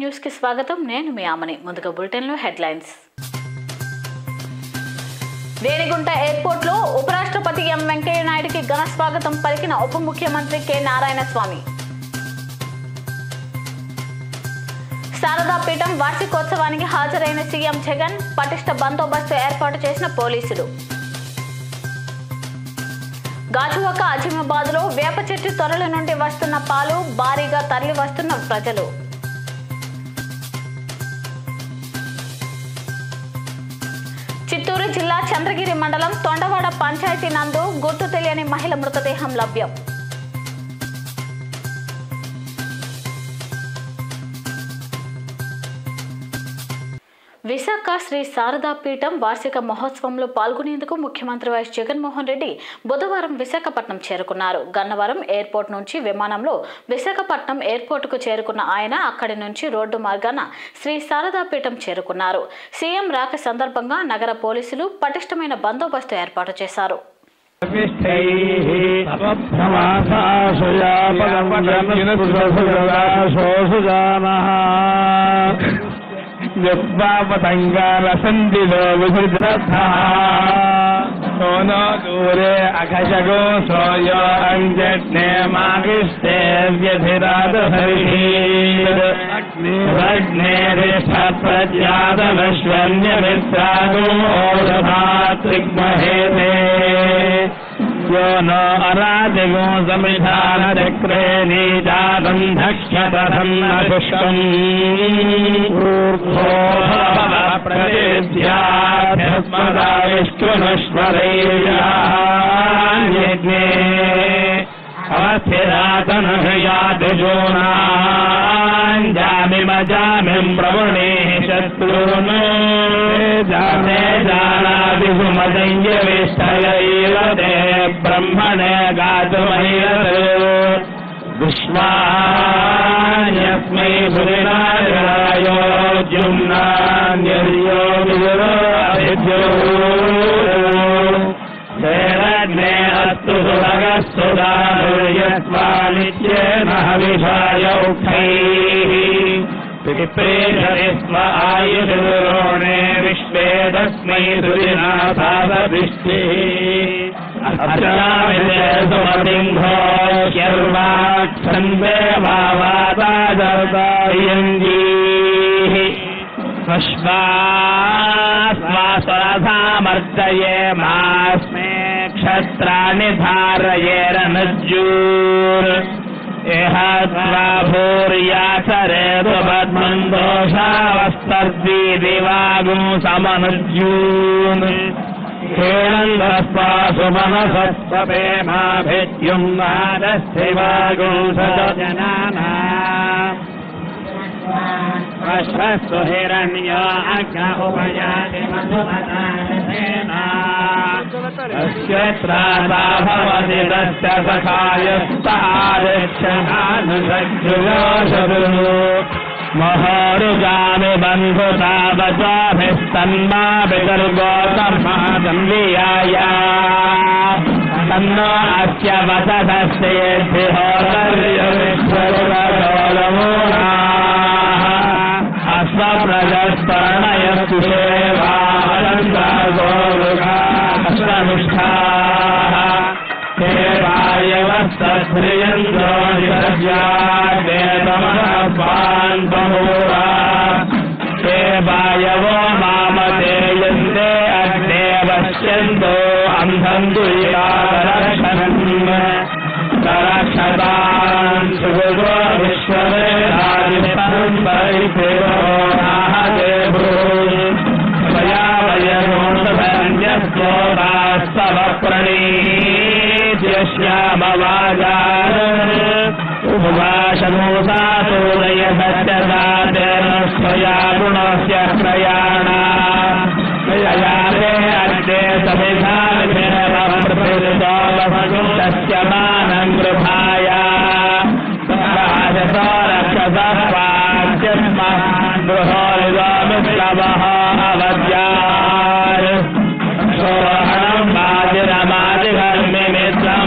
News కి స్వాగతం నేను మీ ఆమని ముందుగా బులెటిన్ లో హెడ్లైన్స్ రేణిగుంట ఎయిర్పోర్ట్ లో ఉపరాష్ట్రపతి ఎం వెంకయ్య నాయుడుకి ఘన స్వాగతం పలికిన ఉప ముఖ్యమంత్రి కె నారాయణ స్వామి శారదా పీఠం వార్షికోత్సవానికి హాజరైన సీఎం జగన్ పటిష్ట బందోబస్తు ఏర్పాటు చేసిన పోలీసులు గాజువాక అజిమాబాద్ లో వేప చెట్టు తొరల నుండి వస్తున్న పాలు భారీగా తరలి వస్తున్న ప్రజలు చిత్తూరు జిల్లా చంద్రగిరి మండలం తొండవాడ పంచాయతీ నందు గుర్తు తెలియని మహిళ మృతదేహం లభ్యం విశాఖ శ్రీ శారదా పీఠం వార్షిక మహోత్సవంలో పాల్గొనేందుకు ముఖ్యమంత్రి వైఎస్ జగన్మోహన్ రెడ్డి బుధవారం విశాఖపట్నం చేరుకున్నారు గన్నవరం ఎయిర్పోర్ట్ నుంచి విమానంలో విశాఖపట్నం ఎయిర్పోర్టుకు చేరుకున్న ఆయన అక్కడి నుంచి రోడ్డు మార్గాన శ్రీ శారదా పీఠం చేరుకున్నారు సీఎం రాక సందర్భంగా నగర పోలీసులు పటిష్టమైన బందోబస్తు ఏర్పాటు చేశారు పతంగాలసందిలో సోనో దూరే అఘశగో సోయో అంజట్నే మాగిస్తే వ్యధిరాద హరిష్ణ్యమిత్రాగోధాత్రిగ్మహేతే यो न अराजगो समिधानचक्रे नीजातं धक्ष्यतथं न पुष्पम् प्रदेभ्याभ्यस्मदा विष्णुष्मरैर्याज्ञे अवस्थिरातनहयादिजोनाञ्जामिमजामिं प्रवणेः शत्रून् जाने जानादिषु मदञ्जविष्टयैव ते ब्रह्मणे गातुमैरत् विश्वान्यस्मै भुविनारायो जुम्नान्यर्यो विजुरो शरण्ये अस्तु सुभगस्तु दारुर्यस्मानित्येन हविषाय उक्तैः पिप्रेषति स्म आयुर्रोणे विश्वे तस्मै सुरिनाथादृष्टिः सुमतिम्भोष्यर्वाक्षन्दे भावादादर्दायञ्जीः स्वश्वास्वास्वरथामर्दये मास्मे क्षत्राणि धारयेरनुज्जूर् इह त्वा भूर्याचरेतु पद्मन्दोषावस्तर्वी दिवागुं समनुज्जून् हेणन्दस्वासु मनसत्सपे माभिद्युम् नादस्थिवागुं सजनाना अश्वस्तु हिरण्यो अग्न उपयाति मधुमतासेना तस्य त्राता भवति तस्य सखायस्तारक्षणानुसज्जुयोषु महोरुगामि बन्धुतावचाभिस्तन्मा विगर्गोतर्मादम्बियाय तन्नो अस्य वसतस्येभ्योदर्यविश्वरुलमूनाः अस्मप्रजस्तरणयस्तु सेवारङ्गागोरुगाश्रमिष्ठाः देवायवस्तस्त्रियन्द्रोषव्यादेतमनस्वान्तमूरा ते वायवो मामते यन्ते अग्ने पश्यन्तो अन्धन्तु यादरक्षणम् करक्षतान् सुगो विश्ववेदादिपरम् परिप्रेमो नाहते ब्रून् त्वया वयनोषधन्यस्तोतास्तव प्रणीत्यश्यामवाजार उपवासमोसातोदय सत्यदातेन स्वया गुणस्य प्रयाणा ययाते अग्ने समिधास्य मानं गृहाय राजसो रक्षसः पाच्यस्मान् गृहोरिदोमिश्रवः अवद्यात् सोहणम् बाजिरमाजिघर्मिमित्रम्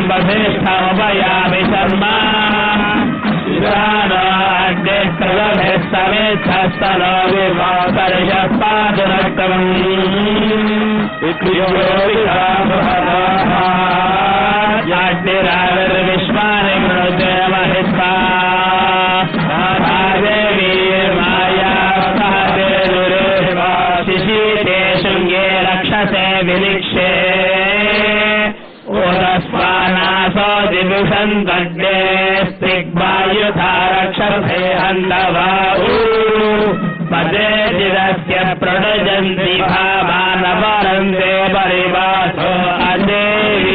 वसिष्ठमुपयामि शर्मा अग्ने समेच्छा स्तनो विभातर्षः पातु रक्तम् याज्ञिराविर्विश्वानि कृते महिष्ठा देवी माया शिशीते शृङ्गे रक्षसे विलिक्षे ओदस्वानासो दिविषन्तड्डे स्तिग्वायुधा रक्षसे हन्तवाऊ पदे चिरस्य प्रणजन्ति भावानवरन्ते परिवासो अदेवी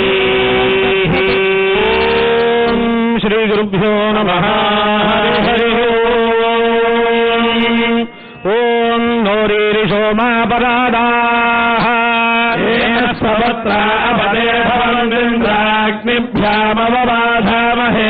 श्रीगुरुभ्यो नमः हरिः ॐ नोरीरिषोमापरादाः स्वपत्रा अपदे भवन्दिन्द्राग्निभ्यामवबाधामहे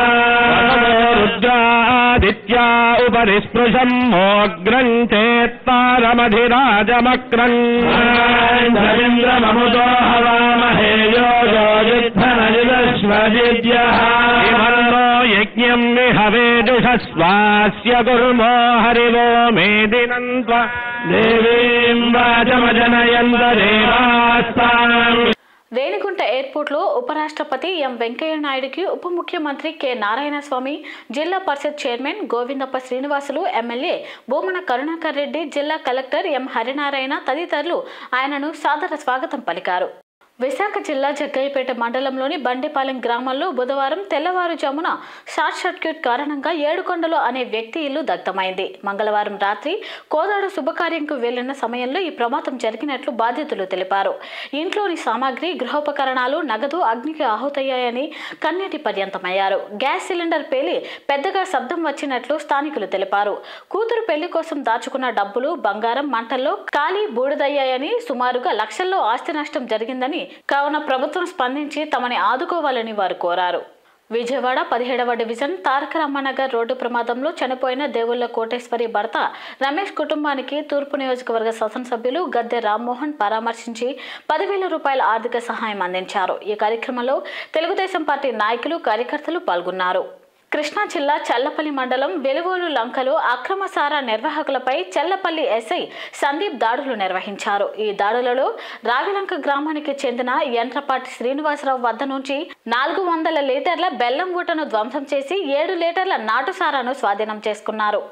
रुद्रादित्या उपरि स्पृशम् मोऽग्रम् चेत्तारमधिराजमक्रम् रवीन्द्रममुदो हवामहे यो यो युद्धनयुधश्वजिद्यः यज्ञम् विहवेजुषस्वास्य कुर्मो हरिवो मेदिनम् त्वा देवीम् वाचमजनयन्त देवास्ताम् రేణిగుంట ఎయిర్పోర్ట్లో ఉపరాష్ట్రపతి ఎం వెంకయ్య నాయుడుకి ఉప ముఖ్యమంత్రి K Narayanaswamy Zilla Parishad chairman Govindappa Srinivasulu MLA Bhumana Karunakar Reddy జిల్లా కలెక్టర్ ఎం హరినారాయణ తదితరులు ఆయనను సాదర స్వాగతం పలికారు విశాఖ జిల్లా జగ్గయ్యపేట మండలంలోని బండిపాలెం గ్రామంలో బుధవారం తెల్లవారుజామున షార్ట్ సర్క్యూట్ కారణంగా ఏడుకొండలు అనే వ్యక్తి ఇల్లు దగ్ధమైంది మంగళవారం రాత్రి కోదాడు శుభకార్యంకు వెళ్లిన సమయంలో ఈ ప్రమాదం జరిగినట్లు బాధితులు తెలిపారు ఇంట్లోని సామాగ్రి గృహోపకరణాలు నగదు అగ్నికి ఆహుతయ్యాయని కన్నీటి పర్యంతమయ్యారు గ్యాస్ సిలిండర్ పేలి పెద్దగా శబ్దం వచ్చినట్లు స్థానికులు తెలిపారు కూతురు పెళ్లి కోసం దాచుకున్న డబ్బులు బంగారం మంటల్లో ఖాళీ బూడిదయ్యాయని సుమారుగా లక్షల్లో ఆస్తి నష్టం జరిగిందని కావున ప్రభుత్వం స్పందించి తమని ఆదుకోవాలని వారు కోరారు విజయవాడ పదిహేడవ డివిజన్ తారక రామనగర్ రోడ్డు ప్రమాదంలో చనిపోయిన దేవుళ్ల కోటేశ్వరి భర్త రమేష్ కుటుంబానికి తూర్పు నియోజకవర్గ శాసనసభ్యులు గద్దె రామ్మోహన్ పరామర్శించి పదివేల రూపాయల ఆర్థిక సహాయం అందించారు ఈ కార్యక్రమంలో తెలుగుదేశం పార్టీ నాయకులు కార్యకర్తలు పాల్గొన్నారు కృష్ణా జిల్లా చల్లపల్లి మండలం వెలుగోలు లంకలో అక్రమ సారా నిర్వాహకులపై చల్లపల్లి ఎస్ఐ సందీప్ దాడులు నిర్వహించారు ఈ దాడులలో రావిలంక గ్రామానికి చెందిన యంత్రపాటి శ్రీనివాసరావు వద్ద నుంచి నాలుగు వందల లీటర్ల బెల్లం ఊటను ధ్వంసం చేసి ఏడు లీటర్ల నాటు సారాను స్వాధీనం చేసుకున్నారు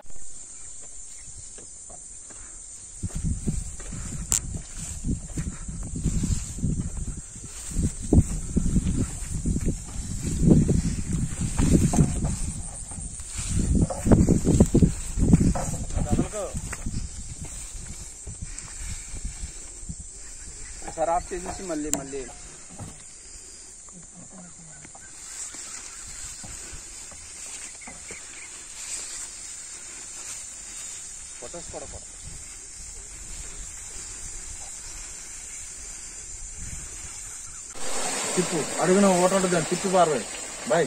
ఒకసారి ఆఫ్ చేసేసి మళ్ళీ మళ్ళీ ఫొటోస్ కూడా కొడ. తిప్పు అడుగున ఓట ఉంటుంది తిప్పి పారవే బాయ్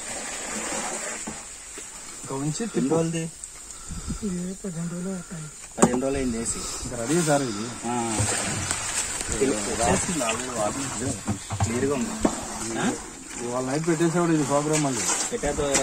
ఇంకా ఉంచి తిప్పు పదిహేను రోజులు అయింది వేసి ఇంకా రెడీ సార్ ఇది క్లియర్గా ఉంది వాళ్ళ నైట్ పెట్టేసేవాడు ఇది ప్రోగ్రామ్ మళ్ళీ పెట్టేద్దారా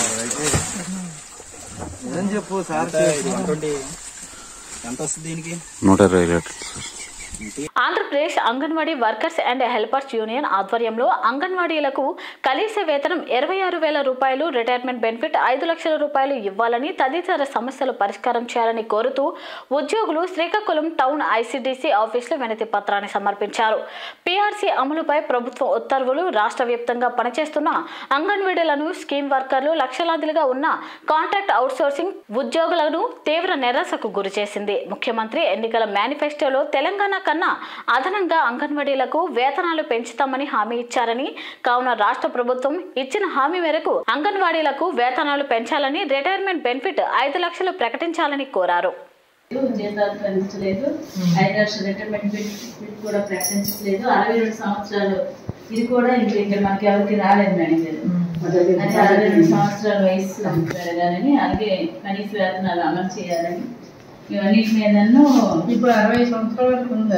ఏం చెప్పు సార్ వన్ ట్వంటీ ఎంత వస్తుంది దీనికి నూట ఇరవై లీటర్లు sir Andhra Pradesh Anganwadi workers and helpers union ఆధ్వర్యంలో అంగన్వాడీలకు కనీస వేతనం ఇరవై ఆరు వేల రూపాయలు రిటైర్మెంట్ బెనిఫిట్ ఐదు లక్షల రూపాయలు ఇవ్వాలని తదితర సమస్యలు పరిష్కారం చేయాలని కోరుతూ ఉద్యోగులు శ్రీకాకుళం టౌన్ ఐసీడీసీ ఆఫీసులో వినతి పత్రాన్ని సమర్పించారు పీఆర్సీ అమలుపై ప్రభుత్వం ఉత్తర్వులు రాష్ట్ర వ్యాప్తంగా పనిచేస్తున్న అంగన్వాడీలను స్కీమ్ వర్కర్లు లక్షలాదిలుగా ఉన్న కాంట్రాక్ట్ అవుట్సోర్సింగ్ ఉద్యోగులను తీవ్ర నిరాశకు గురిచేసింది ముఖ్యమంత్రి ఎన్నికల మేనిఫెస్టోలో తెలంగాణ కన్నా అదనంగా అంగన్వాడీలకు వేతనాలు పెంచుతామని హామీ ఇచ్చారని కావున రాష్ట్ర ప్రభుత్వం ఇచ్చిన హామీ మేరకు అంగన్వాడీలకు వేతనాలు పెంచాలని రిటైర్మెంట్ బెనిఫిట్ ఐదు లక్షలు ప్రకటించాలని కోరారు జీతాలు పెంచలేదు ఐదు లక్షల రిటైర్మెంట్ బెనిఫిట్ కూడా ప్రకటించలేదు అరవై రెండు సంవత్సరాలు ఇది కూడా ఇంక ఇంకా మనకి ఎవరికి రాలేదు మేడం గారు అది అరవై రెండు సంవత్సరాల వయసు పెరగాలని అలాగే కనీస వేతనాలు అమలు చేయాలని ఇవన్నిటి మీదను ఇప్పుడు అరవై సంవత్సరాల వరకు ఉందా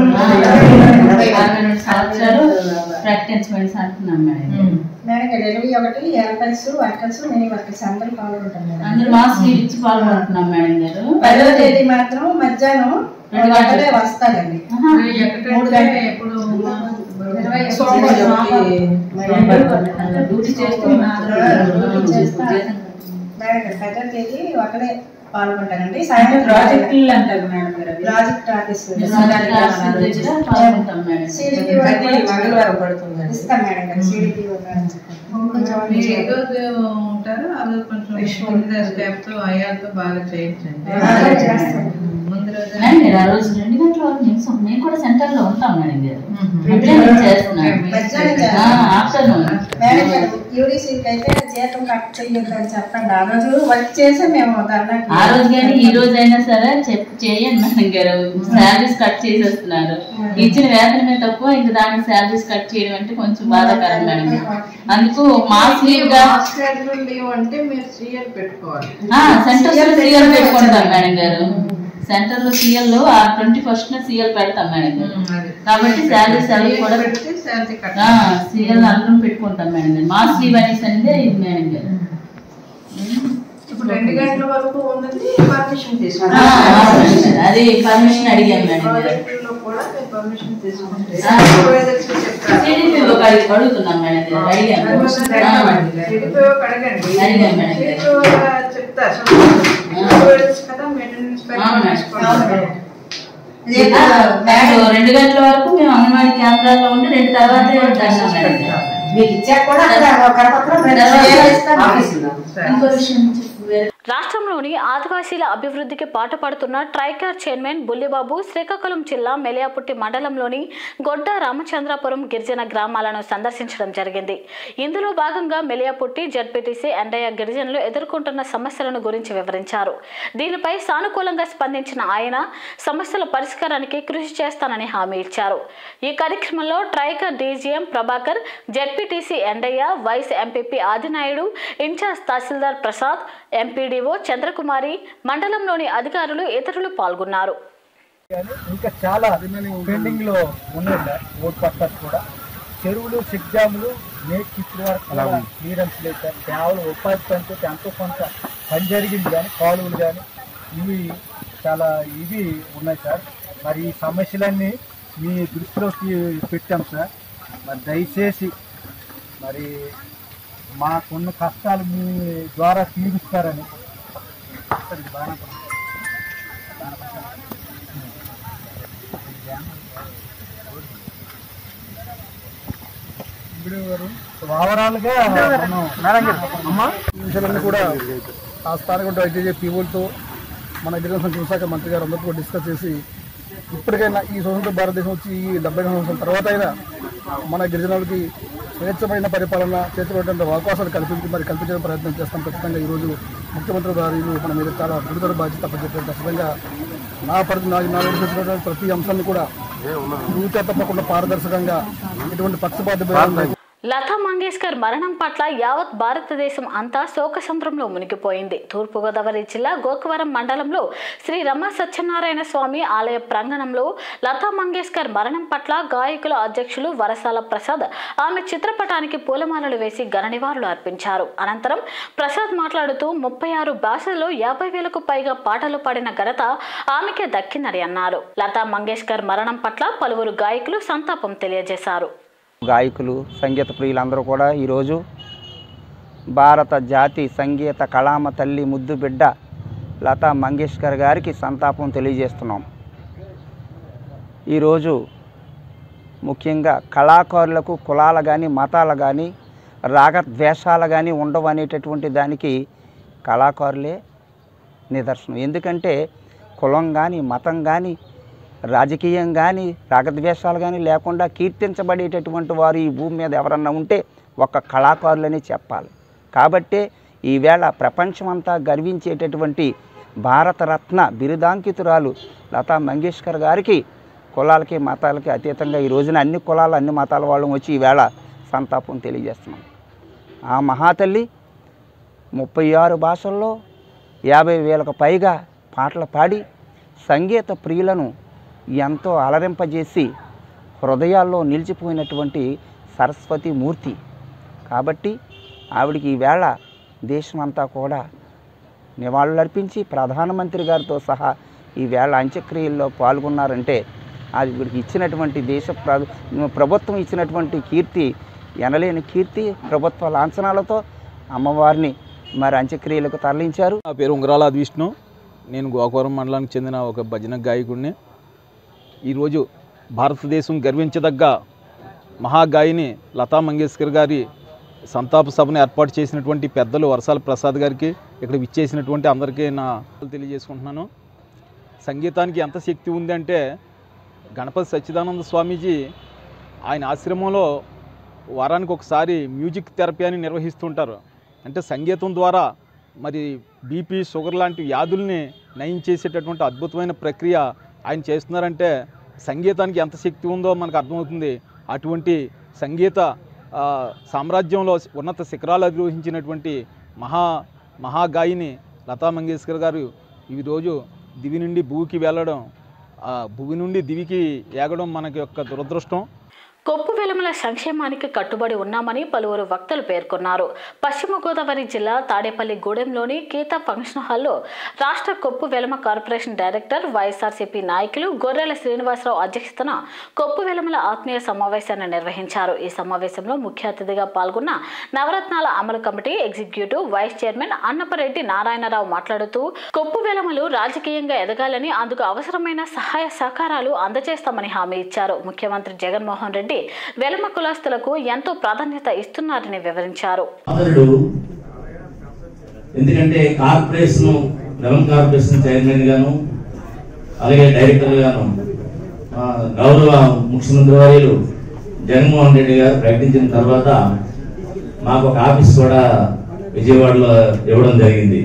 అరవై రెండు సంవత్సరాలు ప్రకటించమని అంటున్నాం మేడం మేడం ఇక్కడ ఇరవై ఒకటి హెల్పర్స్ వర్కర్స్ మినీ వర్కర్స్ అందరూ పాల్గొంటాం మేడం అందరూ మాస్ ఇచ్చి పాల్గొంటున్నాం మేడం గారు పదవ తేదీ మాత్రం మధ్యాహ్నం రెండు గంటలే వస్తారండి ఆహా. మూడు గంటలు ఎప్పుడు ఇరవై సోమవారం. డ్యూటీ చేస్తూ డ్యూటీ చేస్తా. మేడం గారు పదవ తేదీ ఒకడే పాల్గొంటారండి సాయంత్రం ప్రాజెక్టులు అంటారు మేడం గారు అవి. ప్రాజెక్ట్ ఆఫీస్ ప్రాజెక్ట్ ఆఫీస్ దగ్గర పాల్గొంటాం మేడం సిడిపి మంగళవారం పడుతుంది ఇస్తాం మేడం గారు సిడిపి మీరు ఏ రోజు ఉంటారో ఆ రోజు కొంచెం ముందు స్టెప్ తో అయ్యాలతో బాగా చేయించండి ముందు రోజు మేడం మీరు ఆ రోజు రెండు గంటల వరకు మేము మేము కూడా సెంటర్ లో ఉంటాం మేడం గారు ఇప్పుడే నేను చేస్తున్నాను మధ్యాహ్నం చేస్తాం. ఆఫ్టర్నూన్ మేడం గారు యూడీసీకి అయితే జీతం కట్ చెయ్యొద్దని చెప్పండి ఆ రోజు వర్క్ చేసి మేము ధర్నాకి ఆ రోజు కానీ ఈ రోజు అయినా సరే చెప్ చేయండి మేడం గారు శాలరీస్ కట్ చేసేస్తున్నారు ఇచ్చిన వేతనం మీద తక్కువ ఇంక దానికి శాలరీస్ కట్ చేయడం అంటే కొంచెం బాధాకరం మేడం గారు. అందుకు మాస్ లీవ్ గా షెడ్యూల్ లీవ్ అంటే మీరు సీఎల్ పెట్టుకోవాలి సెంటర్ లో సీఎల్ పెట్టుకుంటాం మేడం గారు సెంటర్ లో సీఎల్ లో ఆ ట్వంటీ ఫస్ట్ సీఎల్ పెడతాం మేడం గారు అది. కాబట్టి శాలరీస్ అవి కూడా పెడితే శాలరీ కట్ సీఎల్ అందరం పెట్టుకుంటాం మేడం గారు మాస్ లీవ్ అనేసి అనేది ఇది మేడం గారు ఇప్పుడు రెండు గంటల వరకు ఉన్నది పర్మిషన్ ఆ, తీసుకుంటాం అవునండి. అది పర్మిషన్ అడిగాం మేడం గారు ప్రాజెక్టుల్లో కూడా మీరు పర్మిషన్ తీసుకుంటే ఆ. సూపర్వైజర్స్ చెప్తారు టీడీపీలో అడిగి- అడుగుతున్నాం మేడం గారు అడిగాము పర్మిషన్ ఆ. టీడీపీ అడగండి అడిగాం మేడం. టీడీపీ చెప్తారు సూపర్వైజర్స్ కదా మెయింటెనెన్స్ అవును. పెట్టుకోవాలి రేపు ఆ, మేడం రెండు గంటల వరకు మేము అంగన్వాడీ కేంద్రాల్లో ఉండి రెండు తర్వాత ధర్నా మేడం గారు. మీకు ఇచ్చాక కూడా అక్కడ కరపత్రం తర్వాత ఇంకో విషయం చెప్పు వేరే రాష్ట్రంలోని ఆదివాసీల అభివృద్ధికి పాటుపడుతున్న ట్రైకార్ చైర్మన్ బుల్లిబాబు శ్రీకాకుళం జిల్లా మెలియాపుట్టి మండలంలోని గొడ్డ రామచంద్రపురం గిరిజన గ్రామాలను సందర్శించడం జరిగింది ఇందులో భాగంగా మెలియాపుట్టి జడ్పీటీసీ ఎండయ్య గిరిజనులు ఎదుర్కొంటున్న సమస్యలను గురించి వివరించారు దీనిపై సానుకూలంగా స్పందించిన ఆయన సమస్యల పరిష్కారానికి కృషి చేస్తానని హామీ ఇచ్చారు ఈ కార్యక్రమంలో Tricor DGM Prabhakar ZPTC Endayya vice MPP Adinayudu in charge tahsildar Prasad MPDO Chandrakumari మండలంలోని అధికారులు ఇతరులు పాల్గొన్నారు ఇంకా చాలా పెండింగ్ లో ఉన్నాయి సార్ ఓట్ పర్పస్ కూడా చెరువులు చెక్ డ్యాములు నేటి ఇప్పుడు వరకు క్లియరెన్స్ లేదు సార్ కేవలం ఉపాధి పనితో ఎంతో కొంత పని జరిగింది కానీ కాలువలు కానీ ఇవి చాలా ఇవి ఉన్నాయి సార్ మరి ఈ సమస్యలన్నీ మీ దృష్టిలోకి పెట్టాం సార్ మరి దయచేసి మరి మాకున్న కష్టాలు మీ ద్వారా తీరుస్తారని అది బాగా ఓవరాల్ గా మనం అమ్మా విషయాలన్నీ కూడా ఆ స్థానిక ఐటీజీ పీఓలతో మన గిరిజన సంక్షేమ శాఖ మంత్రి గారు అందరితో డిస్కస్ చేసి ఇప్పటికైనా ఈ స్వతంత్ర భారతదేశం వచ్చి ఈ డెబ్బై సంవత్సరాల తర్వాత అయినా మన గిరిజనులకి స్వేచ్ఛమైన పరిపాలన చేతున్నటువంటి అవకాశాలు కల్పించి మరి కల్పించడం ప్రయత్నం చేస్తాం ఖచ్చితంగా ఈరోజు ముఖ్యమంత్రి గారు మన మీద చాలా గురుతర బాధ్యత అప్పచెప్పారు ఖచ్చితంగా నా పరిధి నాకు నా వచ్చినటువంటి ప్రతి అంశాన్ని కూడా రూచా తప్పకుండా పారదర్శకంగా ఎటువంటి పక్షపాత భేదం లేకుండా లతా మంగేష్కర్ మరణం పట్ల యావత్ భారతదేశం అంతా శోకసంద్రంలో మునిగిపోయింది తూర్పుగోదావరి జిల్లా గోకవరం మండలంలో శ్రీ రమ సత్యనారాయణ స్వామి ఆలయ ప్రాంగణంలో లతా మంగేష్కర్ మరణం పట్ల గాయకుల అధ్యక్షులు వరసాల ప్రసాద్ ఆమె చిత్రపటానికి పూలమాలలు వేసి ఘన నివాళులు అర్పించారు అనంతరం ప్రసాద్ మాట్లాడుతూ ముప్పై ఆరు భాషల్లో యాభై వేలకు పైగా పాటలు పాడిన ఘనత ఆమెకే దక్కిందని అన్నారు లతా మంగేష్కర్ మరణం పట్ల పలువురు గాయకులు సంతాపం తెలియజేశారు గాయకులు సంగీత ప్రియులందరూ కూడా ఈరోజు భారత జాతి సంగీత కళామ తల్లి ముద్దు బిడ్డ లతా మంగేష్కర్ గారికి సంతాపం తెలియజేస్తున్నాం ఈరోజు ముఖ్యంగా కళాకారులకు కులాలు కానీ మతాలు కానీ రాగద్వేషాలు కానీ ఉండవు అనేటటువంటి దానికి కళాకారులే నిదర్శనం ఎందుకంటే కులం కానీ మతం కానీ రాజకీయం కానీ రాగద్వేషాలు కానీ లేకుండా కీర్తించబడేటటువంటి వారు ఈ భూమి మీద ఎవరన్నా ఉంటే ఒక కళాకారులని చెప్పాలి కాబట్టే ఈవేళ ప్రపంచమంతా గర్వించేటటువంటి భారతరత్న బిరుదాంకితురాలు లతా మంగేష్కర్ గారికి కులాలకి మతాలకి అతీతంగా ఈ రోజున అన్ని కులాలు అన్ని మతాల వాళ్ళం వచ్చి ఈవేళ సంతాపం తెలియజేస్తున్నాం ఆ మహాతల్లి ముప్పై ఆరు భాషల్లో యాభై వేలకు పైగా పాటలు పాడి సంగీత ప్రియులను ఎంతో అలరింపజేసి హృదయాల్లో నిలిచిపోయినటువంటి సరస్వతి మూర్తి కాబట్టి ఆవిడికి ఈవేళ దేశమంతా కూడా నివాళులర్పించి ప్రధానమంత్రి గారితో సహా ఈవేళ అంత్యక్రియల్లో పాల్గొన్నారంటే అది వీడికి ఇచ్చినటువంటి దేశ ప్ర ప్రభుత్వం ఇచ్చినటువంటి కీర్తి ఎనలేని కీర్తి ప్రభుత్వ లాంఛనాలతో అమ్మవారిని మరి అంత్యక్రియలకు తరలించారు నా పేరు ఉంగరాల విష్ణు నేను గోకవరం మండలానికి చెందిన ఒక భజన గాయకుడిని ఈరోజు భారతదేశం గర్వించదగ్గ మహాగాయని లతా మంగేష్కర్ గారి సంతాప సభను ఏర్పాటు చేసినటువంటి పెద్దలు వరసాల ప్రసాద్ గారికి ఇక్కడ విచ్చేసినటువంటి అందరికీ నా తెలియజేసుకుంటున్నాను సంగీతానికి ఎంత శక్తి ఉందంటే గణపతి సచ్చిదానంద స్వామీజీ ఆయన ఆశ్రమంలో వారానికి ఒకసారి మ్యూజిక్ థెరపీ అని నిర్వహిస్తుంటారు అంటే సంగీతం ద్వారా మరి బీపీ షుగర్ లాంటి వ్యాధుల్ని నయం చేసేటటువంటి అద్భుతమైన ప్రక్రియ ఆయన చేస్తున్నారంటే సంగీతానికి ఎంత శక్తి ఉందో మనకు అర్థమవుతుంది అటువంటి సంగీత ఆ, సామ్రాజ్యంలో ఉన్నత శిఖరాలు అధిరోహించినటువంటి మహా మహాగాయిని లతా మంగేష్కర్ గారు ఈరోజు దివి నుండి భూమికి వెళ్ళడం ఆ, భూమి నుండి దివికి ఏగడం మనకి యొక్క దురదృష్టం కొప్పు వెలమల సంక్షేమానికి కట్టుబడి ఉన్నామని పలువురు వక్తలు పేర్కొన్నారు పశ్చిమ గోదావరి జిల్లా తాడేపల్లి గూడెంలోని గీతా ఫంక్షన్ హాల్లో రాష్ట్ర కొప్పు వెలమ కార్పొరేషన్ డైరెక్టర్ వైఎస్ఆర్సీపీ నాయకులు గొర్రెల శ్రీనివాసరావు అధ్యక్షతన కొప్పు వెలమల ఆత్మీయ సమావేశాన్ని నిర్వహించారు ఈ సమావేశంలో ముఖ్య అతిథిగా పాల్గొన్న నవరత్నాల అమలు committee executive vice chairman Annapareddy Narayana Rao మాట్లాడుతూ కొప్పు వెలమలు రాజకీయంగా ఎదగాలని అందుకు అవసరమైన సహాయ సహకారాలు అందజేస్తామని హామీ ఇచ్చారు ముఖ్యమంత్రి జగన్మోహన్ రెడ్డి వెలమ కులస్తులకు ఎంతో ప్రాధాన్యత ఇస్తున్నారని వివరించారు సోదరుడు ఎందుకంటే కార్పొరేషన్ లెవెన్ కార్పొరేషన్ చైర్మన్ గాను అలాగే డైరెక్టర్ గాను ఆ, గౌరవ ముఖ్యమంత్రి వర్యులు జగన్మోహన్ రెడ్డి గారు ప్రకటించిన తర్వాత మాకు ఒక ఆఫీస్ కూడా విజయవాడలో ఇవ్వడం జరిగింది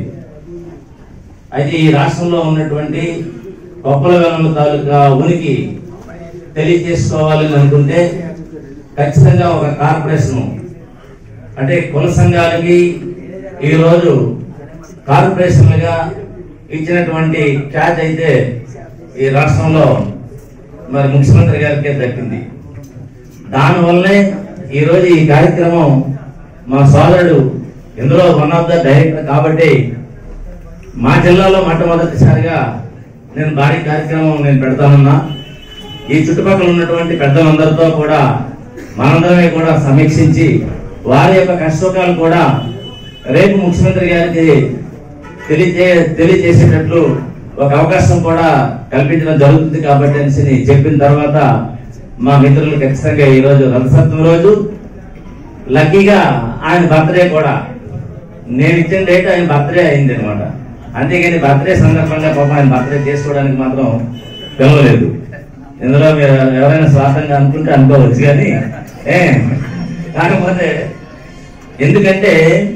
అయితే ఈ రాష్ట్రంలో ఉన్నటువంటి కొప్పల వెలమ తాలూకా ఉనికి తెలియజేసుకోవాలని అనుకుంటే ఖచ్చితంగా ఒక కార్పొరేషన్ అంటే కుల సంఘాలకి ఈరోజు కార్పొరేషన్లుగా ఇచ్చినటువంటి ఛార్జ్ అయితే ఈ రాష్ట్రంలో మరి ముఖ్యమంత్రి గారికే దక్కింది దానివల్లే ఈరోజు ఈ కార్యక్రమం మా సోదరుడు ఇందులో వన్ ఆఫ్ ద డైరెక్టర్ కాబట్టి మా జిల్లాలో మొట్టమొదటిసారిగా నేను భారీ కార్యక్రమం నేను పెడతానన్నా ఈ చుట్టుపక్కల ఉన్నటువంటి పెద్దలందరితో కూడా మనందరమే కూడా సమీక్షించి వారి యొక్క కష్టసుఖాలు కూడా రేపు ముఖ్యమంత్రి గారికి తెలియజే తెలియజేసేటట్లు ఒక అవకాశం కూడా కల్పించడం జరుగుతుంది కాబట్టి అనేసి చెప్పిన తర్వాత మా మిత్రులు ఖచ్చితంగా ఈ రోజు రథసప్తమి రోజు లక్కీగా ఆయన బర్త్డే కూడా నేను ఇచ్చిన డేట్ ఆయన బర్త్డే అయింది అనమాట అంతేగాని బర్త్డే సందర్భంగా పాపం ఆయన బర్త్డే చేసుకోవడానికి మాత్రం పిలవలేదు ఇందులో మీరు ఎవరైనా స్వార్థంగా అనుకుంటే అనుకోవచ్చు కానీ ఏ కాకపోతే ఎందుకంటే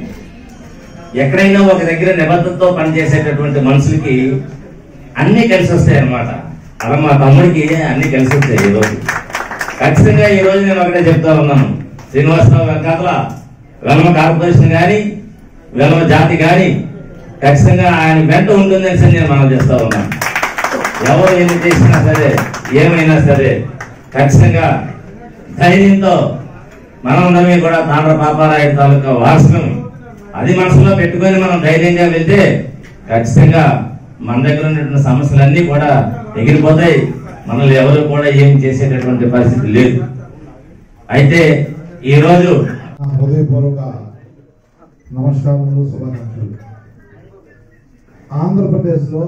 ఎక్కడైనా ఒక దగ్గర నిబద్ధతతో పనిచేసేటటువంటి మనుషులకి అన్ని కలిసి వస్తాయి అన్నమాట అలా మా తమ్ముడికి అన్ని కలిసి వస్తాయి ఈ రోజు ఖచ్చితంగా ఈ రోజు నేను ఒకటే చెప్తా ఉన్నాను శ్రీనివాసరావు వెంకట్ల వెలమ కార్పొరేషన్ కానీ వెలమ జాతి కానీ ఖచ్చితంగా ఆయన వెంట ఉంటుందని నేను మనం చేస్తా ఉన్నాను ఎవరు ఏమి చేసినా సరే ఏమైనా సరే ఖచ్చితంగా ధైర్యంతో మనందరమే కూడా తాండ్ర పాపారాయ తాలూకా వారసులం అది మనసులో పెట్టుకొని మనం ధైర్యంగా వెళ్తే ఖచ్చితంగా మన దగ్గర ఉన్నటువంటి సమస్యలన్నీ కూడా ఎగిరిపోతాయి మనల్ని ఎవరు కూడా ఏం చేసేటటువంటి పరిస్థితి లేదు అయితే ఈ రోజు నా హృదయపూర్వక నమస్కారములు శుభాకాంక్షలు ఆంధ్రప్రదేశ్లో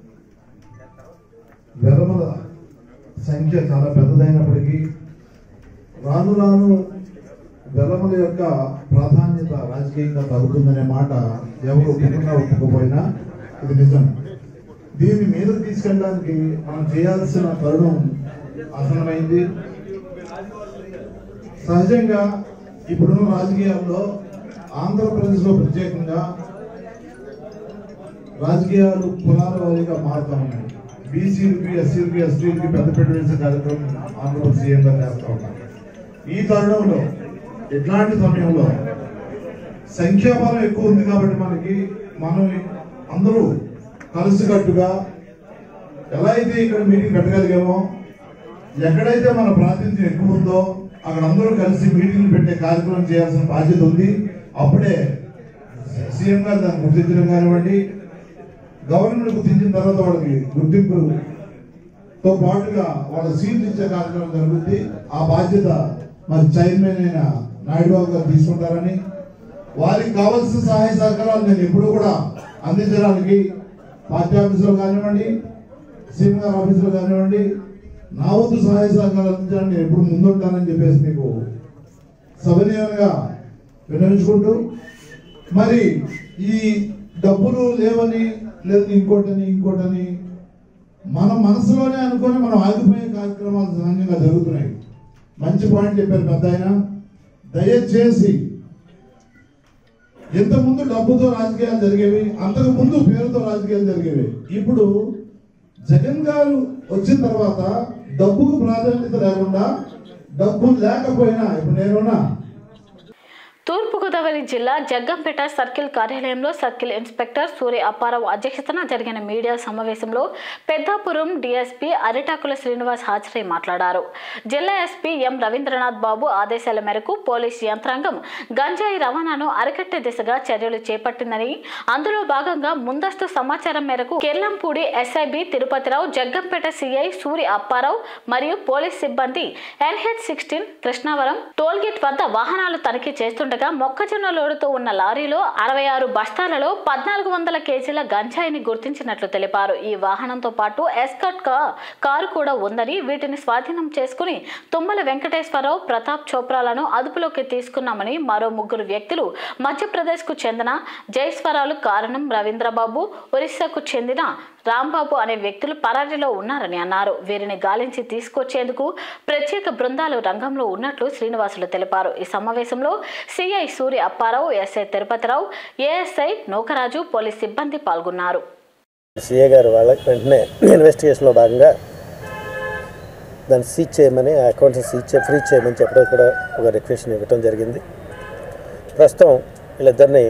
వెలమల సంఖ్య చాలా పెద్దదైనప్పటికీ రాను రాను వెలమల యొక్క ప్రాధాన్యత రాజకీయంగా తగ్గుతుందనే మాట ఎవరు ఒప్పుకున్నా ఒప్పుకోపోయినా ఇది నిజం దీన్ని మీద తీసుకెళ్ళడానికి మనం చేయాల్సిన తరుణం ఆసనమైంది సహజంగా ఇప్పుడున్న రాజకీయాల్లో ఆంధ్రప్రదేశ్లో ప్రత్యేకంగా రాజకీయాలు కులాల వారీగా మారుతా ఉన్నాయి బీసీలకి ఎస్సీలకి ఎస్టీలకి పెద్దపీట వేసే కార్యక్రమం ఆంధ్రప్రదేశ్ సీఎంగా చేస్తూ ఉన్నారు ఈ తరుణంలో ఇట్లాంటి సమయంలో సంఖ్యాబలం ఎక్కువ ఉంది కాబట్టి మనకి మనం అందరూ కలిసికట్టుగా ఎలా అయితే ఇక్కడ మీటింగ్ పెట్టగలిగామో ఎక్కడైతే మన ప్రాతినిధ్యం ఎక్కువ ఉందో అక్కడ అందరూ కలిసి మీటింగ్లు పెట్టే కార్యక్రమం చేయాల్సిన బాధ్యత ఉంది అప్పుడే సీఎం గారు దాన్ని గుర్తించడం కానివ్వండి గవర్నమెంట్ గుర్తించిన తర్వాత వాళ్ళకి గుర్తింపుతో పాటుగా వాళ్ళ సీట్లు ఇచ్చే కార్యక్రమం జరుగుతుంది ఆ బాధ్యత మరి చైర్మన్ అయిన నాయుడు బాబు గారు తీసుకుంటారని వారికి కావాల్సిన సహాయ సహకారాలు నేను ఎప్పుడూ కూడా అందించడానికి పార్టీ ఆఫీసులో కానివ్వండి సీఎం గారి ఆఫీసులో కానివ్వండి నా వంతు సహాయ సహకారాలు అందించడానికి నేను ఎప్పుడు ముందుంటానని చెప్పేసి మీకు సవినయంగా విన్నవించుకుంటూ మరి ఈ డబ్బులు లేవని లేదా ఇంకోటని ఇంకోటని మన మనసులోనే అనుకొని మనం ఆగిపోయే కార్యక్రమాలు సహజంగా జరుగుతున్నాయి మంచి పాయింట్ చెప్పారు పెద్ద ఆయన దయచేసి ఇంత ముందు డబ్బుతో రాజకీయాలు జరిగేవి అంతకు ముందు పేరుతో రాజకీయాలు జరిగేవి ఇప్పుడు జగన్ గారు వచ్చిన తర్వాత డబ్బుకు ప్రాధాన్యత లేకుండా డబ్బు లేకపోయినా ఇప్పుడు నేనున్నా తూర్పుగోదావరి జిల్లా జగ్గంపేట సర్కిల్ కార్యాలయంలో సర్కిల్ ఇన్స్పెక్టర్ సూర్య అప్పారావు అధ్యక్షతన జరిగిన మీడియా సమావేశంలో పెద్దాపురం డీఎస్పీ అరిటాకుల శ్రీనివాస్ హాజరై మాట్లాడారు జిల్లా ఎస్పీ ఎం రవీంద్రనాథ్ బాబు ఆదేశాల మేరకు పోలీస్ యంత్రాంగం గంజాయి రవాణాను అరికట్టే దిశగా చర్యలు చేపట్టిందని అందులో భాగంగా ముందస్తు సమాచారం మేరకు కెర్లంపూడి ఎస్ఐబి తిరుపతిరావు జగ్గంపేట సిఐ సూర్య అప్పారావు మరియు పోలీస్ సిబ్బంది ఎన్హెచ్ సిక్స్టీన్ కృష్ణావరం టోల్గేట్ వద్ద వాహనాలు తనిఖీ చేస్తుండగా మొక్కజొన్న లోడుతో ఉన్న లారీలో అరవై ఆరు బస్తాలలో పద్నాలుగు వందల కేజీల గంజాయిని గుర్తించినట్లు తెలిపారు ఈ వాహనంతో పాటు ఎస్కట్ కా కారు కూడా ఉందని వీటిని స్వాధీనం చేసుకుని తుమ్మల వెంకటేశ్వరరావు ప్రతాప్ చోప్రాలను అదుపులోకి తీసుకున్నామని మరో ముగ్గురు వ్యక్తులు మధ్యప్రదేశ్ కు చెందిన జైస్వరాలు కారణం రవీంద్రబాబు ఒరిస్సాకు చెందిన రాంబాబు అనే వ్యక్తులు పరారీలో ఉన్నారని అన్నారు వీరిని గాలించి తీసుకొచ్చేందుకు ప్రత్యేక బృందాలు రంగంలో ఉన్నట్లు శ్రీనివాసులు తెలిపారు ఈ సమావేశంలో CI Surya Apparao SI Tirupatirao ASI Nookaraju police సిబ్బంది పాల్గొన్నారు సిఏ గారు వాళ్ళ వెంటనే ఇన్వెస్టిగేషన్లో భాగంగా దాన్ని సీజ్ చేయమని ఆ అకౌంట్స్ సీజ్ చే ఫ్రీ చేయమని చెప్పడం కూడా ఒక రిక్వెషన్ ఇవ్వటం జరిగింది ప్రస్తుతం వీళ్ళిద్దరిని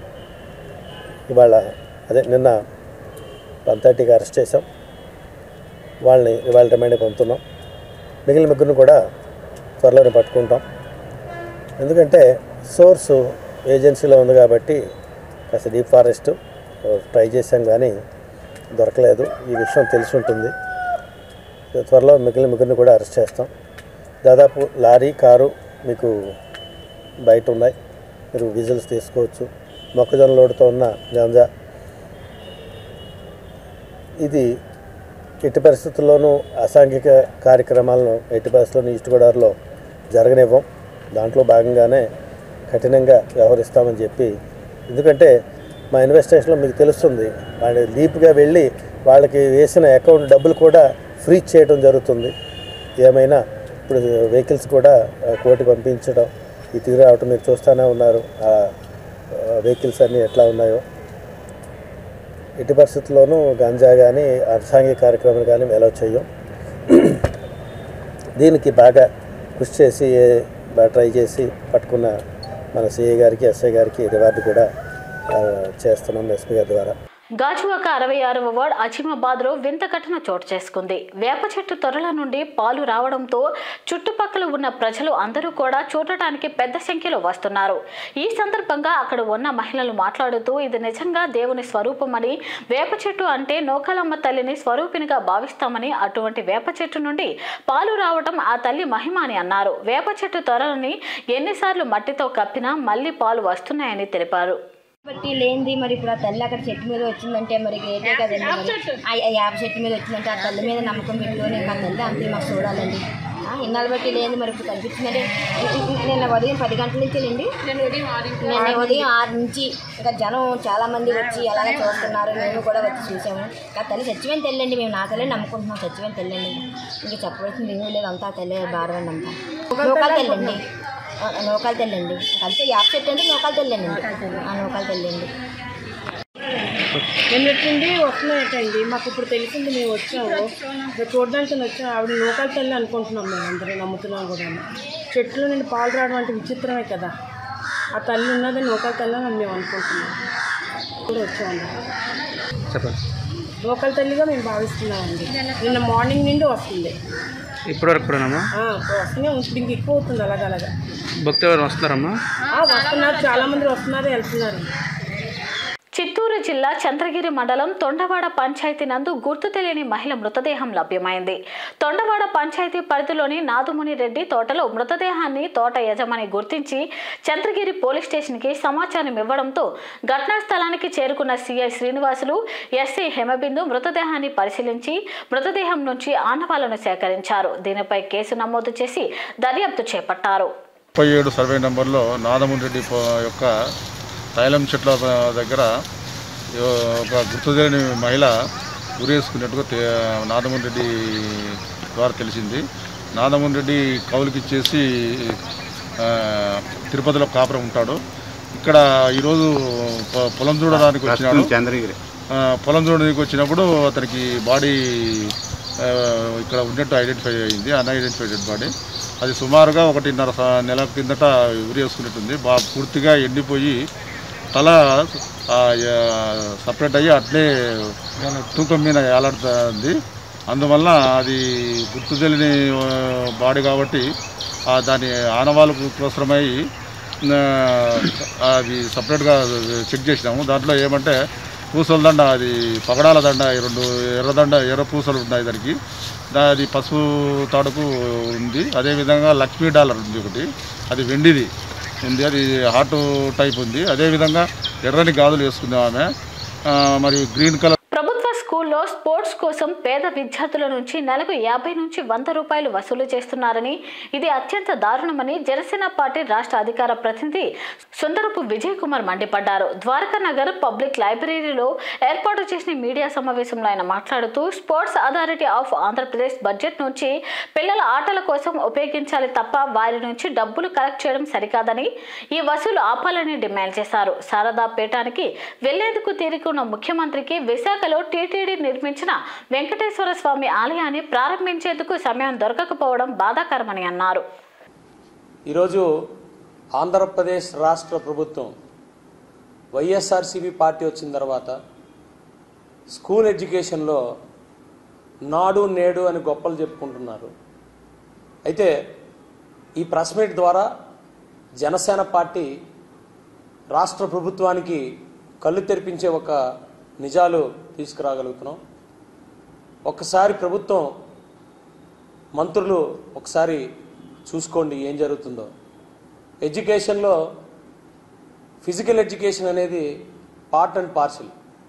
ఇవాళ అదే నిన్న వన్ థర్టీకి అరెస్ట్ చేసాం వాళ్ళని ఇవాళ రిమైండ్ పంపుతున్నాం మిగిలిన ముగ్గురిని కూడా త్వరలోనే పట్టుకుంటాం ఎందుకంటే సోర్సు ఏజెన్సీలో ఉంది కాబట్టి కాస్త డీప్ ఫారెస్ట్ ట్రై చేశాం కానీ దొరకలేదు ఈ విషయం తెలిసి ఉంటుంది త్వరలో మిగిలిన ముగ్గురిని కూడా అరెస్ట్ చేస్తాం దాదాపు లారీ కారు మీకు బయట ఉన్నాయి మీరు విజిల్స్ తీసుకోవచ్చు మొక్కజొన్న లోడుతో ఉన్న గంజా ఇది ఎట్టి పరిస్థితుల్లోనూ అసాంఘిక కార్యక్రమాలను ఎట్టి పరిస్థితుల్లోనూ ఈస్ట్ గోదావరిలో జరగనివ్వం దాంట్లో భాగంగానే కఠినంగా వ్యవహరిస్తామని చెప్పి ఎందుకంటే మా ఇన్వెస్టిగేషన్లో మీకు తెలుస్తుంది వాళ్ళు డీప్గా వెళ్ళి వాళ్ళకి వేసిన అకౌంట్ డబ్బులు కూడా ఫ్రీజ్ చేయడం జరుగుతుంది ఏమైనా ఇప్పుడు వెహికల్స్ కూడా ఆ, కోర్టుకు పంపించడం ఈ తీరు రావటం మీరు చూస్తూనే ఉన్నారు ఆ వెహికల్స్ అన్నీ ఎట్లా ఉన్నాయో ఎట్టి పరిస్థితుల్లోనూ గంజా కానీ అసాంఘిక కార్యక్రమాలు కానీ ఎలా చేయం దీనికి బాగా కృషి చేసి బాగా ట్రై చేసి పట్టుకున్న మన సిఐ గారికి ఎస్ఐ గారికి రివార్డు కూడా ఆ, చేస్తున్నాం ఎస్పీ గారి ద్వారా గాజువాక అరవై ఆరవ వార్డ్ అజిమాబాద్ లో వింత ఘటన చోటు చేసుకుంది వేప చెట్టు తొరల నుండి పాలు రావడంతో చుట్టుపక్కల ఉన్న ప్రజలు అందరూ కూడా చూడటానికి పెద్ద సంఖ్యలో వస్తున్నారు ఈ సందర్భంగా అక్కడ ఉన్న మహిళలు మాట్లాడుతూ ఇది నిజంగా దేవుని స్వరూపమని వేప చెట్టు అంటే నోకలమ్మ తల్లిని స్వరూపినిగా భావిస్తామని అటువంటి వేప చెట్టు నుండి పాలు రావడం ఆ తల్లి మహిమ అని అన్నారు వేప చెట్టు తొరలని ఎన్నిసార్లు మట్టితో కప్పినా మళ్ళీ పాలు వస్తున్నాయని తెలిపారు బట్టి లేనిది మరి ఇప్పుడు ఆ తల్లి అక్కడ చెట్టు మీద వచ్చిందంటే మరి గ్రేటే కదండి మరి ఆ ఆ యాప చెట్టు మీద వచ్చిందంటే ఆ తల్లి మీద నమ్మకం పెట్టుకొని ఆ తల్లి అంతే మాకు చూడాలండి ఆ, ఇన్నాళ్ళు బట్టి లేని మరి ఇప్పుడు కనిపించిందంటే నిన్న ఉదయం పది గంటల నుంచి వెళ్ళండి నిన్న ఉదయం ఆరు నుంచి ఇంకా జనం చాలా మంది వచ్చి అలాగే చూస్తున్నారు మేము కూడా వచ్చి చూసాము ఆ తల్లి సత్యమైన తెల్లండి మేము నా తల్లి నమ్ముకుంటున్నాం సత్యమైన తెల్లండి ఇంకా చెప్పవలసింది ఏమీ లేదు అంతా ఆ తల్లి భారం అంతా నూకాలు తెల్లండి ఆ, నూకాలు తెల్లండి కలిసి యాప్ చెట్టు అంటే నూకాలు తెల్లండి ఆ నూకాలు తెల్లండి నిన్నట్టుండి వస్తున్నాయటండి మాకు ఇప్పుడు తెలిసింది మేము వచ్చాము ఇక్కడ చూడడానికి వచ్చాము ఆవిడ లోకల్ తల్లి అనుకుంటున్నాం మేము అందరం నమ్ముతున్నాం కూడా చెట్లు నుండి పాలు రావడం అంటే విచిత్రమే కదా ఆ తల్లి ఉన్నది లోకల్ తల్లి అని మేము అనుకుంటున్నాం కూడా వచ్చాము చెప్పండి లోకల్ తల్లిగా మేము భావిస్తున్నామండి నిన్న మార్నింగ్ నుండి వస్తుంది ఇప్పటివరకు కూడానమ్మా ఆ, వస్తూనే ఉంటుంది ఇంక ఎక్కువ అవుతుంది అలాగలాగా భక్తులు ఎవరు వస్తున్నారమ్మా ఆ, వస్తున్నారు చాలా మంది వస్తున్నారు వెళ్తున్నారు చిత్తూరు జిల్లా చంద్రగిరి మండలం తొండవాడ పంచాయతీ నందు గుర్తు తెలియని మహిళ మృతదేహం లభ్యమైంది తొండవాడ పంచాయతీ పరిధిలోని నాదుముని రెడ్డి తోటలో మృతదేహాన్ని తోట యజమాని గుర్తించి చంద్రగిరి పోలీస్ స్టేషన్కి సమాచారం ఇవ్వడంతో ఘటనా స్థలానికి చేరుకున్న సిఐ శ్రీనివాసులు ఎస్సీ హేమబిందు మృతదేహాన్ని పరిశీలించి మృతదేహం నుంచి ఆనవాళ్లను సేకరించారు దీనిపై కేసు నమోదు చేసి దర్యాప్తు చేపట్టారు ముప్పై ఏడు సర్వే నెంబర్లో నాదముని రెడ్డి పో- యొక్క తైలం చెట్ల దగ్గర ఒక గుర్తు తెలియని మహిళ ఉరేసుకున్నట్టుగా తే- నాదముని రెడ్డి ద్వారా తెలిసింది నాదముని రెడ్డి కౌలుకి ఇచ్చేసి ఆ, తిరుపతిలో కాపురం ఉంటాడు ఇక్కడ ఈరోజు పొ- పొలం చూడడానికి వచ్చినాడు చంద్రగిరి ఆ, పొలం చూడడానికి వచ్చినప్పుడు అతనికి బాడీ ఆ, ఇక్కడ ఉన్నట్టు ఐడెంటిఫై అయింది అన్ఐడెంటిఫైడ్ డెడ్ బాడీ అది సుమారుగా ఒకటిన్నర స- నెల కిందట ఉరి వేసుకున్నట్టుంది బాగా పూర్తిగా ఎండిపోయి తల ఆ, యా- సపరేట్ అయ్యి అట్లే తూకం మీద ఏలాడుతుంది అందువల్ల అది గుర్తు తెలియని ఆ, బాడీ కాబట్టి ఆ, దాని ఆనవాళ్ళ కోసమై ఆ, అది సపరేట్గా చెక్ చేసినాము దాంట్లో ఏమంటే పూసల దండ అది పగడాల దండ ఈ రెండు ఎర్రదండ ఎర్ర పూసలు ఉన్నాయి దానికి దా- అది పసుపు తాడుకు ఉంది అదేవిధంగా లక్ష్మీ డాలర్ ఉంది ఒకటి అది వెండిది ఉంది అది హార్ట్ టైప్ ఉంది అదేవిధంగా ఎర్రని గాజులు వేసుకుందాం ఆమె ఆ, మరి గ్రీన్ కలర్ ప్రభుత్వ స్కూల్లో స్పోర్ట్స్ కోసం పేద విద్యార్థుల నుంచి నెలకు యాభై నుంచి వంద రూపాయలు వసూలు చేస్తున్నారని ఇది అత్యంత దారుణమని జనసేన పార్టీ రాష్ట్ర అధికార ప్రతినిధి సుందరపు విజయ్ కుమార్ మండిపడ్డారు ద్వారకా నగర్ పబ్లిక్ లైబ్రరీలో ఏర్పాటు చేసిన మీడియా సమావేశంలో ఆయన మాట్లాడుతూ sports authority of Andhra Pradesh budget నుంచి పిల్లల ఆటల కోసం ఉపయోగించాలి తప్ప వారి నుంచి డబ్బులు కలెక్ట్ చేయడం సరికాదని ఈ వసూలు ఆపాలని డిమాండ్ చేశారు శారదా పీఠానికి వెళ్లేందుకు తీరుకున్న ముఖ్యమంత్రికి విశాఖలో టీటీడీ నిర్మించిన వెంకటేశ్వర స్వామి ఆలయాన్ని ప్రారంభించేందుకు సమయం దొరకకపోవడం బాధాకరమని అన్నారు ఈరోజు ఆంధ్రప్రదేశ్ రాష్ట్ర ప్రభుత్వం వైఎస్ఆర్సీపీ పార్టీ వచ్చిన తర్వాత స్కూల్ ఎడ్యుకేషన్లో నాడు నేడు అని గొప్పలు చెప్పుకుంటున్నారు అయితే ఈ ప్రెస్ మీట్ ద్వారా జనసేన పార్టీ రాష్ట్ర ప్రభుత్వానికి కళ్ళు తెరిపించే ఒక నిజాలు తీసుకురాగలుగుతున్నాం ఒక్కసారి ప్రభుత్వం మంత్రులు ఒకసారి చూసుకోండి ఏం జరుగుతుందో ఎడ్యుకేషన్లో ఫిజికల్ ఎడ్యుకేషన్ అనేది పార్ట్ అండ్ పార్సల్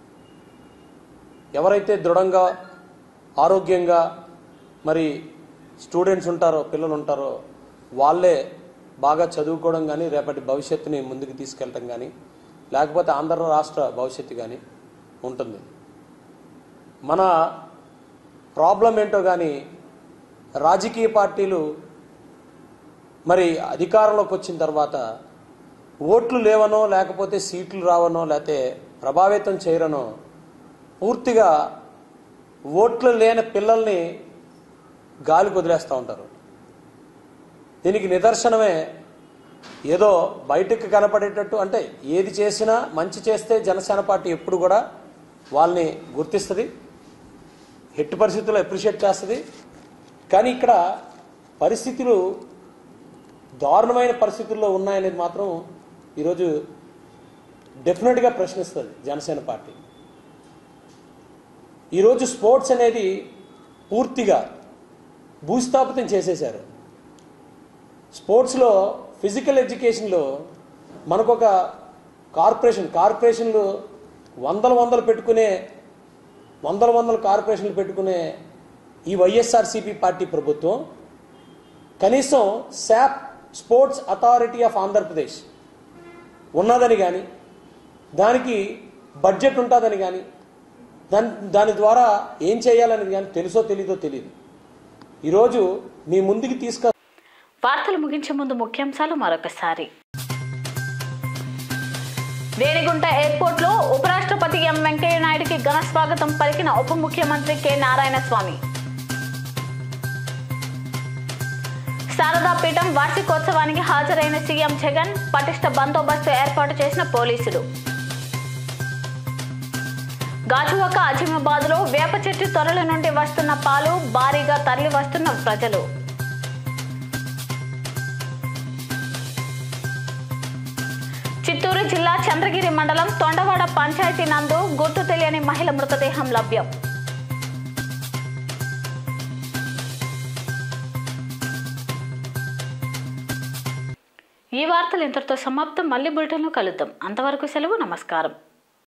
ఎవరైతే దృఢంగా ఆరోగ్యంగా మరి స్టూడెంట్స్ ఉంటారో పిల్లలు ఉంటారో వాళ్ళే బాగా చదువుకోవడం కానీ రేపటి భవిష్యత్తుని ముందుకు తీసుకెళ్ళటం కానీ లేకపోతే ఆంధ్ర రాష్ట్ర భవిష్యత్తు కానీ ఉంటుంది మన ప్రాబ్లం ఏంటో కానీ రాజకీయ పార్టీలు మరి అధికారంలోకి వచ్చిన తర్వాత ఓట్లు లేవనో లేకపోతే సీట్లు రావనో లేకపోతే ప్రభావితం చేయరనో పూర్తిగా ఓట్లు లేని పిల్లల్ని గాలికి వదిలేస్తూ ఉంటారు దీనికి నిదర్శనమే ఏదో బయటకు కనపడేటట్టు అంటే ఏది చేసినా మంచి చేస్తే జనసేన పార్టీ ఎప్పుడు కూడా వాళ్ళని గుర్తిస్తుంది ఎట్టి పరిస్థితుల్లో అప్రిషియేట్ చేస్తుంది కానీ ఇక్కడ పరిస్థితులు దారుణమైన పరిస్థితుల్లో ఉన్నాయనేది మాత్రం ఈరోజు డెఫినెట్గా ప్రశ్నిస్తుంది జనసేన పార్టీ ఈరోజు స్పోర్ట్స్ అనేది పూర్తిగా భూస్థాపితం చేసేశారు స్పోర్ట్స్లో ఫిజికల్ ఎడ్యుకేషన్లో మనకొక కార్పొరేషన్ కార్పొరేషన్లు వందల వందలు పెట్టుకునే వందల వందల కార్పొరేషన్లు పెట్టుకునే ఈ వైఎస్ఆర్సీపీ పార్టీ ప్రభుత్వం కనీసం SAAP sports authority of Andhra Pradesh ఉన్నదని కానీ దానికి బడ్జెట్ ఉంటుందని కానీ దాని దాని ద్వారా ఏం చేయాలనేది కానీ తెలుసో తెలీదో తెలియదు ఈరోజు మీ ముందుకు తీసుక వార్తలు ముగించే ముందు ముఖ్యాంశాలు మరొకసారి రేణిగుంట ఎయిర్పోర్ట్ లో ఉపరాష్ట్రపతి ఎం వెంకయ్య నాయుడుకి ఘన స్వాగతం పలికిన ఉప ముఖ్యమంత్రి కె నారాయణ స్వామి శారదా పీఠం వార్షికోత్సవానికి హాజరైన సీఎం జగన్ పటిష్ట బందోబస్తు ఏర్పాటు చేసిన పోలీసులు గాజువాక అజిమాబాద్ లో వేప చెట్టు తొరల నుండి వస్తున్న పాలు భారీగా తరలి వస్తున్న ప్రజలు చిత్తూరు జిల్లా చంద్రగిరి మండలం తొండవాడ పంచాయతీ నందు గుర్తు తెలియని మహిళ మృతదేహం లభ్యం ఈ వార్తలు ఇంతటితో సమాప్తం మళ్ళీ బులెటిన్లో కలుద్దాం అంతవరకు సెలవు నమస్కారం